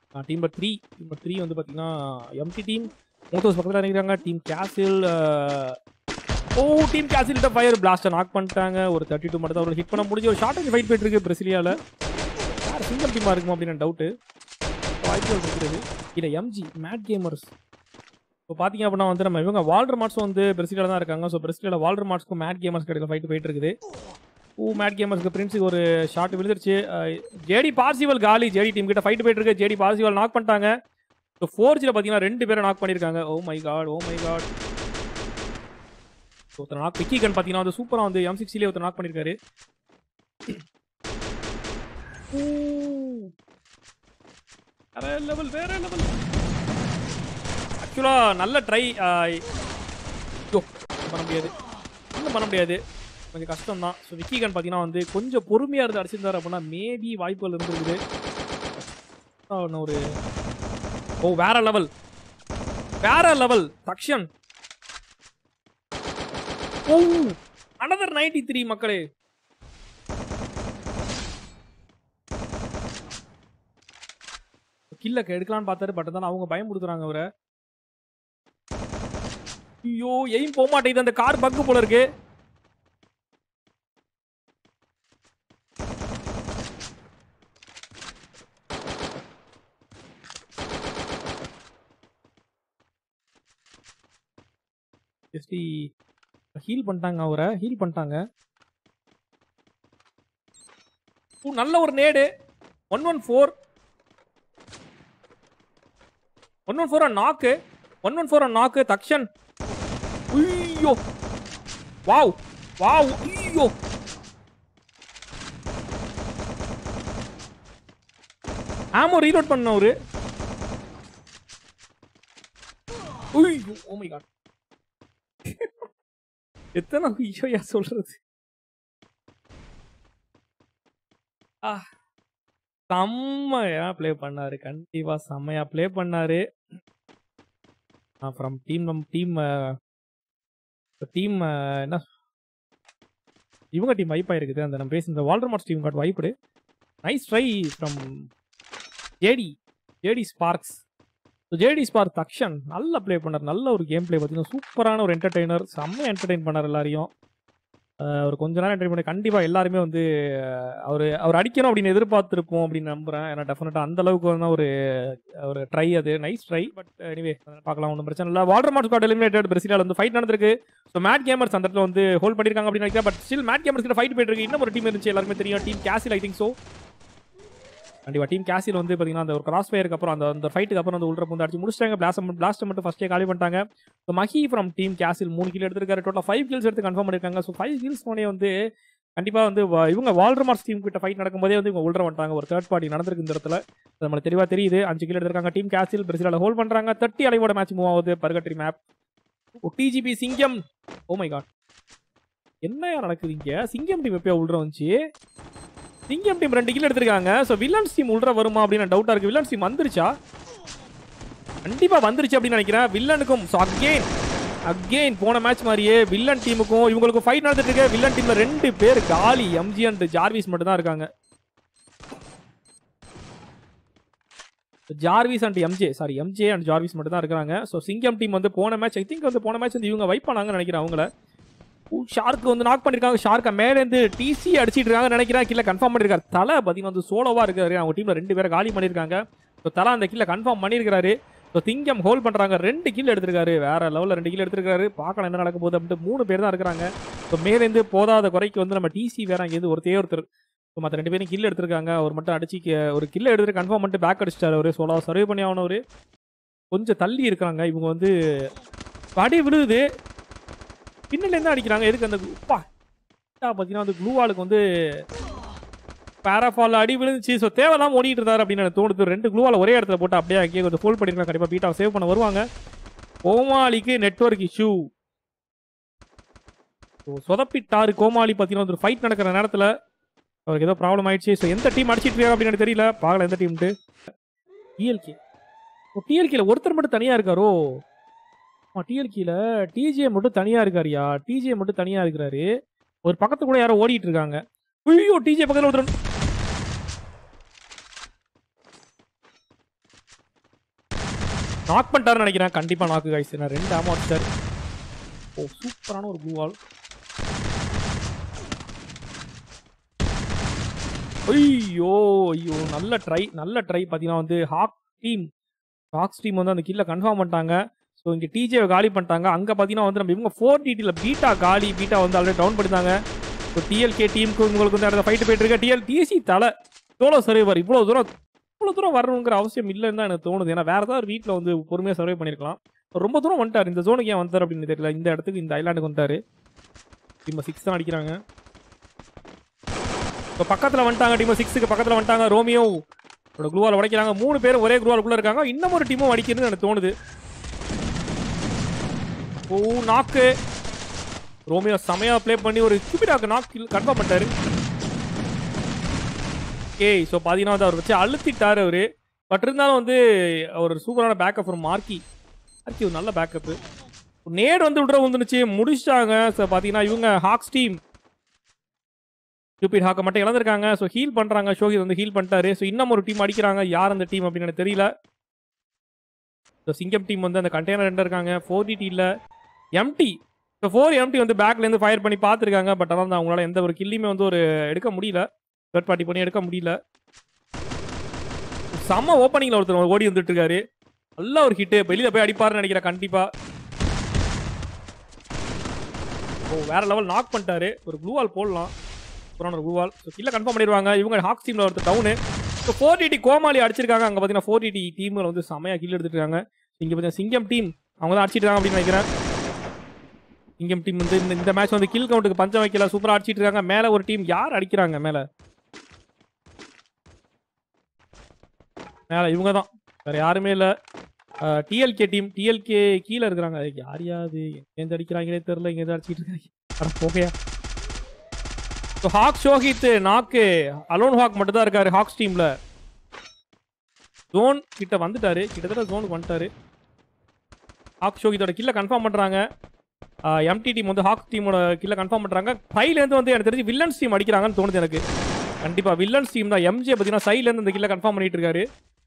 Team number three team number three வந்து பார்த்தீங்கன்னா MD team Motos பக்கத்தில் இறங்கிறாங்க team castle oh team castle fire blaster knock பண்ணிட்டாங்க ஒரு தேர்ட்டி டூ மட்டும் தான் ஒரு ஹிட் பண்ண முடிஞ்ச ஒரு ஷார்ட் ஃபைட் போயிட்டு இருக்கு பிரசிலியாவில் யார் சிங்கிள் டீமாக இருக்குமா அப்படின்னு டவுட்டு வாய்ப்புகள் இருக்கிறது இல்லை எம்ஜி மேட் கேமர்ஸ் இப்போ பார்த்தீங்க அப்படின்னா வந்து நம்ம இவங்க வால்டர் மார்ட்ஸும் வந்து பிரசிலியில் தான் இருக்காங்க ஸோ பிரசிலியில் வால்டர் மார்ட்ஸ்க்கும் மேட் கேமர்ஸ் கிடைக்கல ஃபைட் போயிட்டு இருக்குது ஓ மேட் கேமர்ஸ்க்கு பிரின்ஸுக்கு ஒரு ஷாட் விழுந்துருச்சு ஜேடி பார்சிவல் காலி ஜேடி டீம் கிட்ட ஃபைட் போயிட்டு இருக்கு ஜேடி பார்சிவல் நாக் பண்ணிட்டாங்க ஸோ ஃபோர்ஜில் பார்த்தீங்கன்னா ரெண்டு பேரை நாக் பண்ணியிருக்காங்க oh my god oh my god ஒருத்தர் நாக் விக்கி கன் பார்த்தீங்கன்னா வந்து சூப்பராக வந்து எம் சிக்ஸ்டிலே ஒருத்தர் நாக் பண்ணியிருக்காரு வேற லெவல் வேற லெவல் ஆக்சுவலாக நல்ல ட்ரை பண்ண முடியாது ஒன்றும் பண்ண முடியாது கொஞ்சம் கஷ்டம் தான் ஸோ விக்கி கன் பார்த்தீங்கன்னா வந்து கொஞ்சம் பொறுமையாக இருந்து அடிச்சிருந்தாரு அப்படின்னா மேபி வாய்ப்புகள் இருந்திருக்குது ஆ, இன்னும் ஒரு ஓ வேற லெவல் வேற level Dakshan oh another ninety three மக்களே கில்ல எடுக்கலாம்னு பார்த்தாரு பட் தான் அவங்க பயம் கொடுக்குறாங்க அவரை ஐயோ எய்ம் போக மாட்டேங்குது அந்த கார் பக்கு போல இருக்கு ஜஸ்டி ஹீல் பண்ணிட்டாங்க அவரை ஹீல் பண்ணிட்டாங்க ஓ, நல்ல ஒரு நேடு one one four one one four knock one one four knock Dakshan ஐயோ வாவ் வாவ் ஐயோ ஆமோ ரீலோட் பண்ண அவரு ஐயோ ஓ மை காட் எத்தனை ஐயோ யார் சொல்றது ஆ செம்மையா ப்ளே பண்ணாரு கண்டிப்பா செம்மையா ப்ளே பண்ணாரு ஃப்ரம் டீம் நம் டீம் டீம் என்ன இவங்க டீம் வைப் ஆயிருக்குது அந்த நம்ம பேசி இந்த Walter Mars team got wiped nice try from JD JD Sparks so JD Spark Dakshan நல்லா ப்ளே பண்ணார் நல்ல ஒரு கேம் ப்ளே பார்த்தீங்கன்னா சூப்பரான ஒரு என்டர்டெய்னர் செம்ம என்டர்டெயின் பண்ணார் எல்லாரையும் அஹ் அவர் கொஞ்ச நேரம் என்டர்டெயின் பண்ணி கண்டிப்பாக எல்லாருமே வந்து அவர் அவர் அடிக்கணும் அப்படின்னு எதிர்பார்த்துருப்போம் அப்படின்னு நம்புறேன் ஏன்னா டெஃபினட்டாக அந்த அளவுக்கு வந்து ஒரு ஒரு ட்ரை அது நைஸ் ட்ரை பட் எனிவே பார்க்கலாம் ஒன்றும் பிரச்சனை இல்லை வாட்டர் மார்க் கார்டு எலிமினேட்டட் பிரசிலால் வந்து ஃபைட் நடந்திருக்கு ஸோ மேட் கேமர்ஸ் அந்த இடத்துல வந்து ஹோல்ட் பண்ணியிருக்காங்க அப்படின்னு நினைக்கிறேன் பட் ஸ்டில் மேட் கேமர்ஸ் கிட்ட ஃபைட் போயிட்டு இருக்கு இன்னும் ஒரு டீம் இருந்துச்சு எல்லாருமே தெரியும் team castle I think so கண்டிப்பாக டீம் கேசில் வந்து பார்த்தீங்கன்னா அந்த ஒரு கிராஸ் ஃபயருக்கு அப்புறம் அந்த அந்த ஃபைட்டுக்கு அப்புறம் வந்து உள்ள வந்து அடிச்சு முடிச்சிட்டாங்க பிளாஸ்ட் பிளாஸ்ட் மட்டும் ஃபஸ்ட்டே காலி பண்ணிட்டாங்க ஸோ மஹி ஃப்ரம் டீம் கேசில் மூணு கில் எடுத்திருக்காரு டோட்டல் ஃபைவ் கில்ஸ் எடுத்து கன்ஃபார்ம் பண்ணியிருக்காங்க ஸோ ஃபைவ் கில்ஸ் போனே வந்து கண்டிப்பாக வந்து வ- இவங்க வால்டர்மார்ஸ் டீம் கிட்ட ஃபைட் நடக்கும்போதே வந்து இவங்க உள்ள வந்துட்டாங்க ஒரு தேர்ட் பார்ட்டி நடந்திருக்கு இந்த இடத்துல அது நம்மளுக்கு தெளிவாக தெரியுது அஞ்சு கிலோ எடுத்திருக்காங்க டீம் கேசில் பிரசிலால ஹோல்ட் பண்ணுறாங்க தேர்ட்டி அலைவோட மேட்ச் மூவ் ஆகுது பர்கட்ரி மேப் டிஜிபி சிங்கம் ஓ மை காட் என்ன நடக்குது இங்க சிங்கம் டீம் எப்பயோ உள்ள வந்துச்சு சிங்கம் டீம் ரெண்டு கிலோ எடுத்திருக்காங்க ஸோ வில்லன்ஸ் டீம் உள்ள வருமா அப்படின்னு டவுட்டா இருக்கு வில்லன்ஸ் டீம் வந்துருச்சா கண்டிப்பா வந்துருச்சு அப்படின்னு நினைக்கிறேன் வில்லனுக்கும் ஸோ அகெயின் அகெயின் போன மேட்ச் மாதிரியே வில்லன் டீமுக்கும் இவங்களுக்கும் ஃபைட் நடந்துட்டு இருக்கு வில்லன் டீம்ல ரெண்டு பேர் காலி எம்ஜி அண்ட் ஜார்விஸ் மட்டும் தான் இருக்காங்க Jarvis and MJ sorry MJ and Jarvis மட்டும் தான் இருக்காங்க ஸோ சிங்கம் டீம் வந்து போன மேட்ச் ஐ திங்க் வந்து போன மேட்ச் வந்து இவங்க வைப் பண்ணாங்கன்னு நினைக்கிறேன் அவங்கள ஷார்க் வந்து நாக் பண்ணிருக்காங்க ஷார்க்கை மேலேருந்து டிசி அடிச்சிட்டு இருக்காங்கன்னு நினைக்கிறேன் கீழே கன்ஃபார்ம் பண்ணிருக்காரு தலை பார்த்தீங்கன்னா வந்து சோலோவா இருக்காரு அவங்க டீம்ல ரெண்டு பேரை காலி பண்ணிருக்காங்க ஸோ தலா அந்த கீழே கன்ஃபார்ம் பண்ணியிருக்காரு ஸோ திங்கம் ஹோல்ட் பண்றாங்க ரெண்டு கில் எடுத்திருக்காரு வேற லெவலில் ரெண்டு கில் எடுத்திருக்காரு பார்க்கலாம் என்ன நடக்க போகுது அப்படின்ட்டு மூணு பேர் தான் இருக்கிறாங்க ஸோ மேலேருந்து போதாத குறைக்கு வந்து நம்ம டிசி வேற அங்கேருந்து ஒருத்தையே ஒருத்தர் ஸோ மற்ற ரெண்டு பேரும் கில் எடுத்திருக்காங்க அவர் மட்டும் அடிச்சு கி- ஒரு கில்ல எடுத்துட்டு கன்ஃபார்ம் பண்ணிட்டு பேக் அடிச்சிட்டாரு அவரு சோலோ சர்வே பண்ணி ஆனவர் கொஞ்சம் தள்ளி இருக்காங்க இவங்க வந்து அடி விழுகுது பின்னல இருந்து அடிக்கிறாங்க எதுக்கு அந்த உப்பா பார்த்தீங்கன்னா அந்த க்ளூவாலுக்கு வந்து பேராஃபால் அடி விழுந்துச்சு ஸோ தேவையில்லாம ஓடிட்டு இருந்தாரு அப்படின்னு எனக்கு தோணுது ரெண்டு க்ளூவால் ஒரே இடத்துல போட்டு அப்படியே அங்கேயே கொஞ்சம் ஃபோல்ட் பண்ணிருக்கலாம் கண்டிப்பாக பீட்டாவை சேவ் பண்ண வருவாங்க கோமாளிக்கு நெட்வொர்க் இஷ்யூ ஸோ சொதப்பிட்டாரு கோமாளி பார்த்தீங்கன்னா ஒரு ஃபைட் நடக்கிற நேரத்தில் அவருக்கு ஏதோ ப்ராப்ளம் ஆயிடுச்சு ஸோ எந்த டீம் அடிச்சிட்டு இருக்காரு அப்படின்னு எனக்கு தெரியல பார்க்கல எந்த டீம்ட்டு டிஎல்கே ஓ டிஎல்கேல ஒருத்தர் மட்டும் தனியாக இருக்காரோ டிஎல்கேல டிஜே மட்டும் தனியாக இருக்காருயா டிஜே மட்டும் தனியாக இருக்கிறாரு ஒரு பக்கத்து கூட யாரோ ஓடிட்டு இருக்காங்க ஐயோ டிஜே பக்கத்தில் ஒருத்தர் நாக் பண்ணிட்டாருன்னு நினைக்கிறேன் கண்டிப்பா நாக்கு கைஸ் நான் ரெண்டு ஆமா அடிச்சார் ஓ சூப்பரான ஒரு ப்ளூ வால் ஐயோ ஐயோ நல்ல ட்ரை நல்ல ட்ரை பார்த்தீங்கன்னா வந்து ஹாக் டீம் ஹாக்ஸ் டீம் வந்து அந்த கில்ல கன்ஃபார்ம் பண்ணிட்டாங்க ஸோ இங்கே டிஜேவை காலி பண்ணிட்டாங்க அங்கே பார்த்தீங்கன்னா வந்து நம்ம இவங்க ஃபோர் டிடியில் பீட்டா காலி பீட்டா வந்து ஆல்ரெடி டவுன் பண்ணிட்டாங்க ஸோ டிஎல்கே டீமுக்கு உங்களுக்கு வந்து அந்த ஃபைட்டு போயிட்டு இருக்கு டிஎல் டிஎஸ்சி தலை சோலோ சர்வைவர் இவ்வளோ தூரம் இவ்வளோ தூரம் வரணுங்கிற அவசியம் இல்லைன்னு தான் எனக்கு தோணுது ஏன்னா வேற ஏதாவது வீட்டில் வந்து பொறுமையாக சர்வை பண்ணியிருக்கலாம் ரொம்ப தூரம் வந்துட்டார் இந்த ஜோனுக்கு ஏன் வந்தார் அப்படின்னு தெரியல இந்த இடத்துக்கு இந்த ஐலாண்டுக்கு வந்துட்டாரு டீம் சிக்ஸ் தான் அடிக்கிறாங்க இப்போ பக்கத்தில் வந்துட்டாங்க டீம் சிக்ஸுக்கு பக்கத்தில் வந்துட்டாங்க ரோமியோ அவரோட குளூவால் உடைக்கிறாங்க மூணு பேரும் ஒரே குளூவாலுக்குள்ள இருக்காங்க இன்னும் ஒரு டீமும் அடிக்கிறதுன்னு எனக்கு தோணுது ஓ நாக்கு ரோமியோ செமையா ப்ளே பண்ணி ஒரு கிபிடாக்கு நாக்கு கன்ஃபார்ம் பண்ணிட்டாரு ஏய் ஸோ பார்த்தீங்கன்னா வந்து அவர் வச்சு அழுத்திட்டாரு அவரு பட் இருந்தாலும் வந்து ஒரு சூப்பரான பேக்கப் ஒரு மார்க்கி மார்க்கி ஒரு நல்ல பேக்கப்பு நேடு வந்து விட்ற வந்துருச்சு முடிச்சிட்டாங்க ஸோ பார்த்தீங்கன்னா இவங்க ஹாக்ஸ் டீம் ஸ்டூபிட் ஹாக்கை மட்டும் இழந்திருக்காங்க ஸோ ஹீல் பண்ணுறாங்க ஷோகித் வந்து ஹீல் பண்ணிட்டாரு ஸோ இன்னும் ஒரு டீம் அடிக்கிறாங்க யார் அந்த டீம் அப்படின்னு எனக்கு தெரியல ஸோ சிங்கம் டீம் வந்து அந்த கண்டெய்னர் ரெண்டு இருக்காங்க ஃபோர் டிடி இல்லை எம்டி ஸோ ஃபோர் எம்டி வந்து பேக்லேருந்து ஃபயர் பண்ணி பார்த்துருக்காங்க பட் ஆனால் வந்து அவங்களால எந்த ஒரு கில்லையுமே வந்து ஒரு எடுக்க முடியல தேர்ட் பார்ட்டி பண்ணி எடுக்க முடியல செம்ம ஓப்பனிங்கில் ஒருத்தர் ஓடி வந்துட்டு இருக்காரு நல்ல ஒரு ஹிட்டு வெளியில போய் அடிப்பாருன்னு நினைக்கிறேன் கண்டிப்பா ஓ வேற லெவல் நாக் பண்ணிட்டாரு ஒரு ப்ளூ வால் போடலாம் அப்புறம் ஒரு ப்ளூ வால் ஸோ கில்ல கன்ஃபார்ம் பண்ணிடுவாங்க இவங்க ஹாக்ஸ் டீம்ல ஒருத்தர் டவுனு ஸோ ஃபோர் டிடி கோமாளி அடிச்சிருக்காங்க அங்கே பார்த்தீங்கன்னா ஃபோர் டிடி டீமில் வந்து செமையா கில் எடுத்துட்டு இருக்காங்க இங்கே பார்த்தீங்கன்னா சிங்கம் டீம் அவங்க தான் அடிச்சிட்டு இருக்காங்க அப்படின்னு நினைக்கிறேன் சிங்கம் டீம் வந்து இந்த- இந்த மேட்ச் வந்து கில் கவுண்ட்டுக்கு பஞ்சம் வைக்கல சூப்பராக அடிச்சிட்டு இருக்காங்க மேலே ஒரு டீம் யார் அடிக்கிறாங்க மேலே மேலே இவங்க தான் வேற யாருமே இல்லை டிஎல்கே டீம் டிஎல்கே கீழே இருக்கிறாங்க அதுக்கு யார் யாது எங்கேருந்து அடிக்கிறாங்களே தெரில இங்கே அடிச்சிட்டு இருக்காங்க அட போகையா ஸோ ஹாக் ஷோஹித் நாக்கு அலோன் ஹாக் மட்டும் தான் இருக்காரு ஹாக்ஸ் டீம்ல ஜோன் கிட்ட வந்துட்டாரு கிட்டத்தட்ட ஜோனுக்கு வந்துட்டாரு ஹாக் ஷோஹித்தோட கில்ல கன்ஃபார்ம் பண்றாங்க எம்டி டீம் வந்து ஹாக் டீமோட கில்ல கன்ஃபார்ம் பண்றாங்க ஃபைவ்ல இருந்து வந்து எனக்கு தெரிஞ்சு வில்லன்ஸ் டீம் அடிக்கிறாங்கன்னு தோணுது எனக்கு கண்டிப்பா வில்லன்ஸ் டீம் தான் எம்ஜே பார்த்தீங்கன்னா சைட்ல இருந்து இந்த கில்ல கன்ஃபார்ம் பண்ணிட்டு இருக்காரு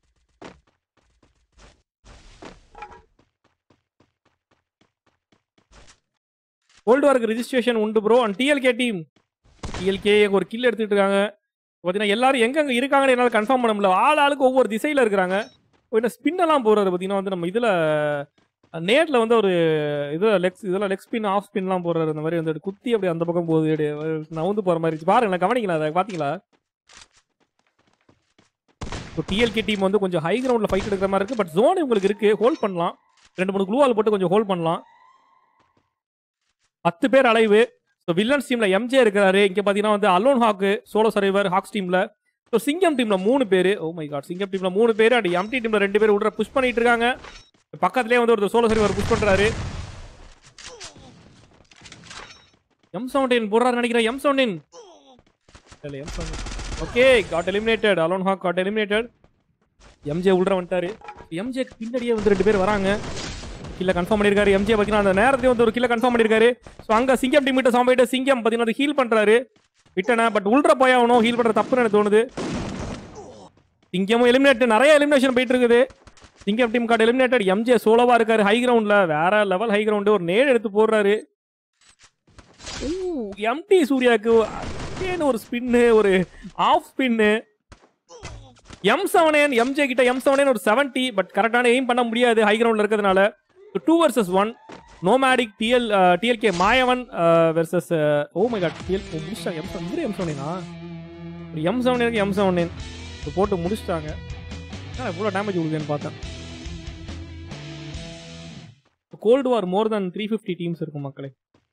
கோல்டு வார்க்கு ரிஜிஸ்ட்ரேஷன் உண்டு bro and TLK team TLK ஒரு கில் எடுத்துட்டு இருக்காங்க பார்த்தீங்கன்னா எல்லாரும் எங்கெங்க இருக்காங்கன்னு என்னால் கன்ஃபார்ம் பண்ண முடியல ஆள் ஆளுக்கு ஒவ்வொரு திசையில் இருக்கிறாங்க என்ன ஸ்பின்னெல்லாம் போகிறாரு பார்த்தீங்கன்னா வந்து நம்ம இதில் நேரில் வந்து ஒரு இது லெக்ஸ் இதெல்லாம் லெக் ஸ்பின் ஆஃப் ஸ்பின்லாம் போடுறாரு அந்த மாதிரி வந்து குத்தி அப்படி அந்த பக்கம் போகுது அப்படியே நவுந்து போகிற மாதிரி இருந்துச்சு. பாருங்களேன் கவனிங்களா அதை பார்த்தீங்களா இப்போ டிஎல்கே டீம் வந்து கொஞ்சம் ஹை கிரவுண்டில் ஃபைட் எடுக்கிற மாதிரி இருக்குது பட் ஜோன் உங்களுக்கு இருக்குது ஹோல்ட் பண்ணலாம் ரெண்டு மூணு க்ளூவால் போட்டு கொஞ்சம் ஹோல்ட் பண்ணலாம் பத்து பேர் அலைவு ஸோ வில்லன்ஸ் டீம்ல எம்ஜே இருக்கிறாரு இங்க பாத்தீங்கன்னா வந்து அலோன் ஹாக்கு சோலோ சர்வைவர் ஹாக்ஸ் டீம்ல ஸோ சிங்கம் டீம்ல மூணு பேர் ஓ மை காட் சிங்கம் டீம்ல மூணு பேர் அண்ட் எம்டி டீம்ல ரெண்டு பேர் விட்ற புஷ் பண்ணிட்டு இருக்காங்க பக்கத்துலேயே வந்து ஒரு சோலோ சர்வைவர் புஷ் பண்றாரு எம் செவன்டீன் போடுறாரு நினைக்கிறேன் எம் செவன்டீன் இல்லை M seventeen okay got eliminated alone hawk got eliminated MJ உள்ள வந்துட்டாரு எம்ஜேக்கு பின்னாடியே வந்து ரெண்டு பேர் வராங்க கில்ல கன்ஃபார்ம் பண்ணியிருக்காரு எம்ஜே பார்த்தீங்கன்னா அந்த நேரத்தையும் வந்து ஒரு கில்ல கன்ஃபார்ம் பண்ணியிருக்காரு ஸோ அங்கே சிங்கம் டீம் கிட்ட சாம்பிட்டு சிங்கம் பார்த்தீங்கன்னா ஹீல் பண்ணுறாரு விட்டன பட் உள்ற போய் ஆகணும் ஹீல் பண்ணுற தப்புன்னு எனக்கு தோணுது சிங்கமும் எலிமினேட் நிறைய எலிமினேஷன் போயிட்டு இருக்குது சிங்கம் டீம் கார்டு எலிமினேட்டட் எம்ஜே சோலோவா இருக்காரு ஹை கிரவுண்ட்ல வேற லெவல் ஹை கிரவுண்டு ஒரு நேடு எடுத்து போடுறாரு எம்டி சூர்யாவுக்கு again ஒரு ஸ்பின்னு ஒரு off spin M seventeen MJ கிட்ட எம் செவனேன் ஒரு செவன்ட்டி பட் கரெக்டான எய்ம் பண்ண முடியாது ஹை கிரவுண்ட்ல இருக்கிறதுனால two versus one nomadic DL DLK Mayavan versus oh my god DL முடிச்சிட்டாங்க எம் செவன் இவரு எம் செவனேனா எம் செவன் எம் செவன் போட்டு முடிச்சிட்டாங்க இவ்வளோ டேமேஜ் கொடுக்குதுன்னு பார்த்தேன் gold war more than three fifty teams இருக்கும் மக்களே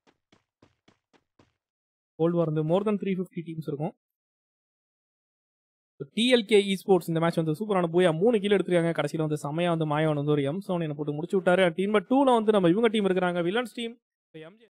கோல்டு வார் வந்து more than three fifty teams இருக்கும் டிஎல்கே இ ஸ்போர்ட்ஸ் இந்த மேட்ச் வந்து சூப்பரான போய் மூணு கீழே எடுத்துருக்காங்க கடைசியில் வந்து செமையா வந்து மாயவன் வந்து ஒரு எம் செவன் போட்டு முடிச்சு விட்டாரு டீம் டூல வந்து நம்ம இவங்க டீம் இருக்கிறாங்க வில்லன்ஸ் டீம் எம்ஜே